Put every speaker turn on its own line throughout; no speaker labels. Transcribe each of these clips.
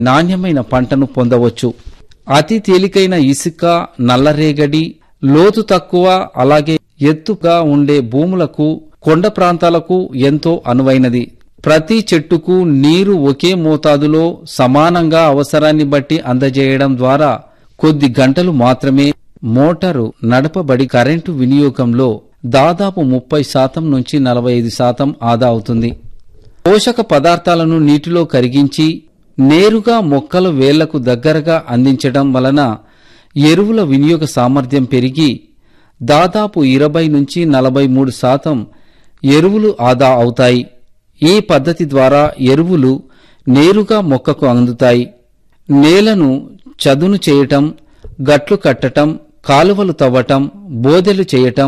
నాణ్యమైన పంటను పొందవచ్చు అతి తేలికైన ఇసుక నల్లరేగడి లోతు తక్కువ అలాగే ఎత్తుగా ఉండే భూములకు కొండ ప్రాంతాలకు ఎంతో అనువైనది ప్రతి చెట్టుకు నీరు ఒకే మోతాదులో సమానంగా అవసరాన్ని బట్టి అందజేయడం ద్వారా కొద్ది గంటలు మాత్రమే మోటారు నడపబడి కరెంటు వినియోగంలో దాదాపు ముప్పై శాతం నుంచి నలభై ఐదు శాతం ఆదా అవుతుంది పోషక పదార్థాలను నీటిలో కరిగించి నేరుగా మొక్కల వేళ్లకు దగ్గరగా అందించడం వలన ఎరువుల వినియోగ సామర్థ్యం పెరిగి దాదాపు ఇరవై నుంచి నలభై మూడు శాతం ఎరువులు ఆదా అవుతాయి ఈ పద్ధతి ద్వారా ఎరువులు నేరుగా మొక్కకు అందుతాయి నేలను చదును చేయటం గట్లు కట్టటం కాలువలు తవ్వటం బోదెలు చేయటం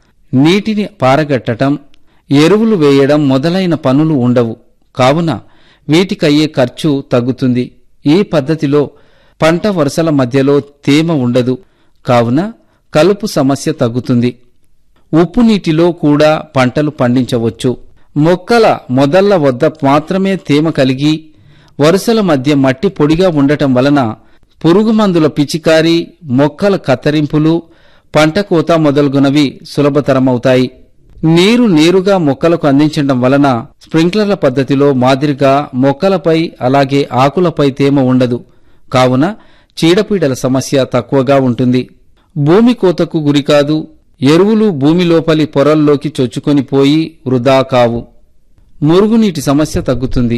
నీటిని పారగట్టటం ఎరువులు వేయడం మొదలైన పనులు ఉండవు కావున వీటికయ్యే ఖర్చు తగ్గుతుంది ఈ పద్ధతిలో పంట వరుసల మధ్యలో తేమ ఉండదు కావున కలుపు సమస్య తగ్గుతుంది ఉప్పు నీటిలో కూడా పంటలు పండించవచ్చు మొక్కల మొదళ్ల వద్ద మాత్రమే తేమ కలిగి వరుసల మధ్య మట్టి పొడిగా ఉండటం వలన పురుగు మందుల పిచికారి మొక్కల కత్తిరింపులు పంట కోత మొదలగునవి సులభతరమవుతాయి నీరు నేరుగా మొక్కలకు అందించడం వలన స్ప్రింక్లర్ల పద్ధతిలో మాదిరిగా మొక్కలపై అలాగే ఆకులపై తేమ ఉండదు కావున చీడపీడల సమస్య తక్కువగా ఉంటుంది భూమి కోతకు గురికాదు ఎరువులు భూమి లోపలి పొరల్లోకి చొచ్చుకొని పోయి వృధా కావు మురుగునీటి సమస్య తగ్గుతుంది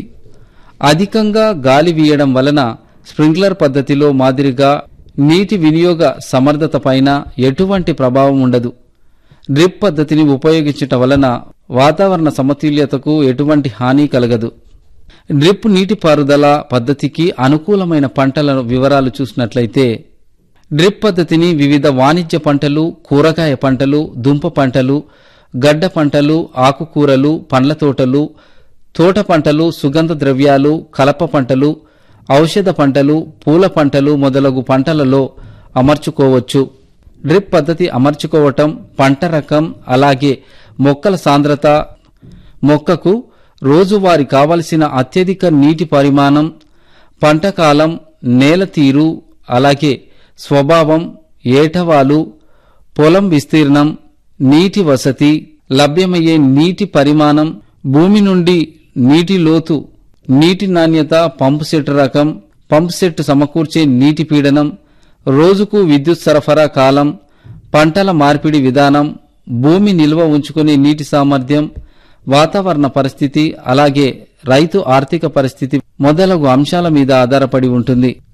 అధికంగా గాలి వీయడం వలన స్ప్రింక్లర్ పద్ధతిలో మాదిరిగా నీటి వినియోగ సమర్థత పైన ఎటువంటి ప్రభావం ఉండదు డ్రిప్ పద్ధతిని ఉపయోగించటం వలన వాతావరణ సమతుల్యతకు ఎటువంటి హాని కలగదు డ్రిప్ నీటిపారుదల పద్ధతికి అనుకూలమైన పంటల వివరాలు చూసినట్లయితే డ్రిప్ పద్ధతిని వివిధ వాణిజ్య పంటలు కూరగాయ పంటలు దుంప పంటలు గడ్డ పంటలు ఆకుకూరలు పండ్ల తోటలు తోట పంటలు సుగంధ ద్రవ్యాలు కలప పంటలు ఔషధ పంటలు పూల పంటలు మొదలగు పంటలలో అమర్చుకోవచ్చు డ్రిప్ పద్ధతి అమర్చుకోవటం పంట రకం అలాగే మొక్కల సాంద్రత మొక్కకు రోజువారి కావలసిన అత్యధిక నీటి పరిమాణం పంట కాలం నేల తీరు అలాగే స్వభావం ఏటవాలు పొలం విస్తీర్ణం నీటి వసతి లభ్యమయ్యే నీటి పరిమాణం భూమి నుండి నీటి లోతు నీటి నాణ్యత పంపు సెట్ రకం పంపు సెట్ సమకూర్చే నీటి పీడనం రోజుకు విద్యుత్ సరఫరా కాలం పంటల మార్పిడి విధానం భూమి నిల్వ ఉంచుకునే నీటి సామర్థ్యం వాతావరణ పరిస్థితి అలాగే రైతు ఆర్థిక పరిస్థితి మొదలగు అంశాల మీద ఆధారపడి ఉంటుంది